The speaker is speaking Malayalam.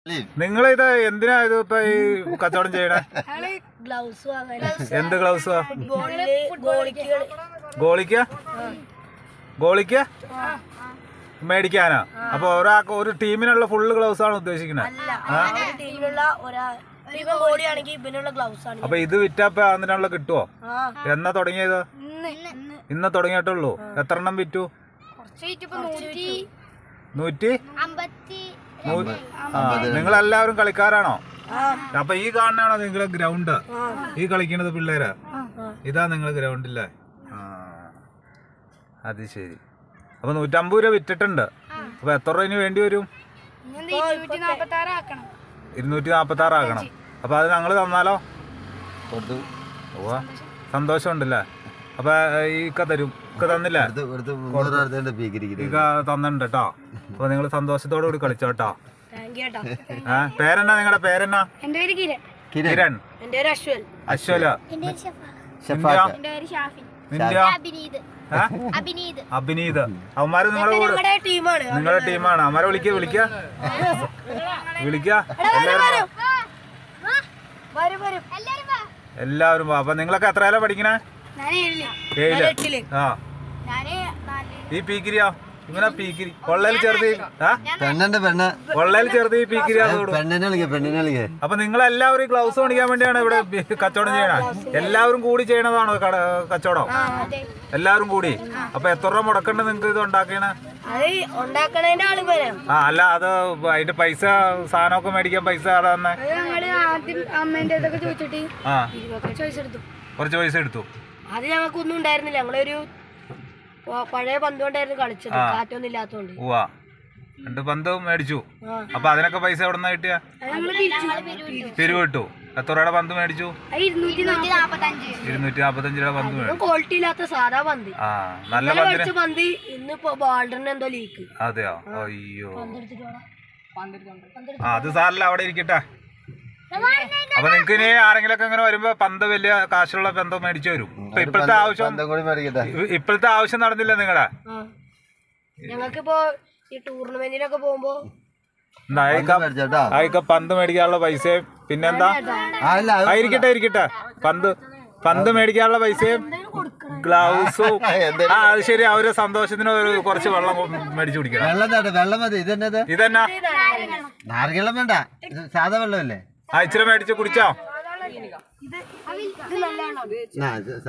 നിങ്ങൾ ഇത് എന്തിനാ ഇത് ഇപ്പൊ ഈ കച്ചവടം ചെയ്യണേ ഗ്ലൗസ് വാങ്ങാൻ എന്ത് ഗ്ലൗസ് ബോളില് ഗോളിക്കുകൾ ഗോളിക്ക ഗോളിക്ക മേടിക്കാനാ അപ്പൊ ഒരാൾക്ക് ഒരു ടീമിനുള്ള ഫുള്ള് ഗ്ലൗസ് ആണ് ഉദ്ദേശിക്കുന്നത് അല്ല ഒരു ടീമിലുള്ള ഒരാ ഇവൻ ഗോളിയാണെങ്കിൽ ഇവനുള്ള ഗ്ലൗസ് ആണ് അപ്പൊ ഇത് വിറ്റപ്പോ അതിനുള്ള കിട്ടുവോ ആ എന്നാ തുടങ്ങിയത് ഇന്ന് തുടങ്ങിയിട്ടുള്ളൂ എത്ര എണ്ണം വിറ്റു നൂറ്റി നൂ- ആ നിങ്ങളെല്ലാവരും കളിക്കാരാണോ അപ്പൊ ഈ കാണുന്നതാണോ നിങ്ങളെ ഗ്രൗണ്ട് ഈ കളിക്കണത് പിള്ളേരാ ഇതാ നിങ്ങൾ ഗ്രൗണ്ടില്ലേ ആ അത് ശരി അപ്പൊ നൂറ്റമ്പത് രൂപ വിറ്റിട്ടുണ്ട് അപ്പൊ എത്ര രൂപ ഇനി വേണ്ടി വരും ഇരുന്നൂറ്റി നാപ്പത്തി ആറ് ആക്കണം അപ്പൊ അത് ഞങ്ങൾ തന്നാലോ കൊടുത്തു ഉവ്വ സന്തോഷമുണ്ടല്ലേ അപ്പൊ ഈ ഇക്ക തരും ഇക്ക തന്നില്ലേ എടുത്ത് എടുത്ത് മുന്നൂറ് അടുത്തേണ്ട പീക്കിരിക്കുന്നത് ഇക്ക തന്നിട്ടുണ്ട് കേട്ടോ അപ്പൊ നിങ്ങൾ സന്തോഷത്തോടു കൂടി കളിച്ചോ കേട്ടോ താങ്ക് യു കേട്ടോ ഏ പേരെന്നാ നിങ്ങളുടെ പേരെന്നാ എന്റെ പേര് കിരൺ കിരൺ എന്റെ പേര് അശ്വൽ അശ്വല ഷെഫാക്ക നിന്റെയോ ഏ? അഭിനീത് അവന്മാര് നിങ്ങളുടെ കൂടെ ഞങ്ങളുടെ ടീമാണ് നിങ്ങളുടെ ടീമാണ് അവന്മാരെ വിളിക്ക വിളിക്ക വിളിക്ക എല്ലാവരും വാ. വരും വരും എല്ലാവരും വാ. അപ്പൊ നിങ്ങളൊക്കെ എത്രയാല പഠിക്കണേ ഏഴില് എട്ടില്. ആ ഈ പീക്കിരിയോ ഇങ്ങനെ പീക്കിരി കൊള്ളയിൽ ചെറുതി ആ പെണ്ണന്റെ പെണ്ണ് കൊള്ളയിൽ ചെറുതി ഈ പീക്കിരി അതോടും പെണ്ണിനെ വിളിക്ക പെണ്ണിനെ വിളിക്ക അപ്പൊ നിങ്ങൾ എല്ലാവരും ഗ്ലൗസ് മേടിക്കാൻ വേണ്ടിയാണ് ഇവിടെ ബി- കച്ചവടം ചെയ്യണത് എല്ലാവരും കൂടി ചെയ്യണതാണോ കട- കച്ചവടം എല്ലാവരും കൂടി അപ്പൊ എത്ര രൂപ മുടക്കണ്ട് നിങ്ങൾക്ക് ഇത് ഉണ്ടാക്കണേ അത് ഉണ്ടാക്കണതിന്റെ ആള് വരാം ആ അല്ല അത് അതിന്റെ പൈസ സാധനമൊക്കെ മേടിക്കാൻ പൈസ ആരാ തന്നെ ഞങ്ങള് ആദ്യം അമ്മേന്റെ ഇതൊക്കെ ചോദിച്ചിട്ട് ആ ചോയ്സ് എടുത്തു കുറച്ച് പൈസ എടുത്തു അത് ഞങ്ങൾക്കൊന്നും ഉണ്ടായിരുന്നില്ല ഞങ്ങളൊരു പ- പഴയ പന്ത് കൊണ്ടായിരുന്നു കളിച്ചത് കാറ്റൊന്നും ഇല്ലാത്തോണ്ട് ഉവാ രണ്ട് പന്ത് മേടിച്ചു ആ. അപ്പൊ അതിനൊക്കെ പൈസ എവിടെ നിന്ന് കിട്ടിയ അത് ഞങ്ങള് പിരിച്ചു പിരിവ് കിട്ടു എത്ര രൂപയുടെ പന്ത് മേടിച്ചു അത് ഇരുന്നൂറ്റി നാപ്പത്തഞ്ച് ഇരുന്നൂറ്റി നാപ്പത്തഞ്ച് രൂപ പന്ത് മേടിച്ചു ക്വാളിറ്റി ഇല്ലാത്ത സാധാ പന്ത് ആ നല്ല ഇന്നലെ പന്തിന് കളിച്ച പന്ത് ഇന്നിപ്പോ ബാൾഡറിന് എന്തോ ലീക്ക് അതെയോ അയ്യോ ആ അത് സാറില്ല അവിടെ ഇരിക്കട്ടെ അപ്പൊ നിങ്ങക്ക് ഇനി ആരെങ്കിലൊക്കെ ഇങ്ങനെ വരുമ്പോ പന്ത് വലിയ കാശുള്ള പന്ത് മേടിച്ചു വരും ഇപ്പൊ ഇപ്പോഴത്തെ ആവശ്യം പന്തം കൂടി മേടിക്കട്ടെ ഇ- ഇപ്പോഴത്തെ ആവശ്യം നടന്നില്ല നിങ്ങളുടെ ഞങ്ങൾക്കിപ്പോ ഈ ടൂർണമെന്റിനൊക്കെ പോകുമ്പോ മേടിച്ചോട്ടോ ആയിക്ക പന്ത് മേടിക്കാനുള്ള പൈസയും പിന്നെന്താ ആ ഇല്ല അത് ആ, ഇരിക്കട്ടെ ഇരിക്കട്ടെ പന്ത് പന്ത് മേടിക്കാനുള്ള പൈസയും ഗ്ലൗസും ആ അത് ശരി അവര് സന്തോഷത്തിന് ഒരു കുറച്ച് വെള്ളം കൊ- മേടിച്ചു കുടിക്കണം വെള്ളം തട്ടെ വെള്ളം മതി ഇതെന്നത് ഇതെന്നാ നാരകെള്ളം വേണ്ട ഇത് സാധാ വെള്ളമല്ലേ ആ ഇച്ചിരി മേടിച്ച് കുടിച്ചോ ആ, ഇത്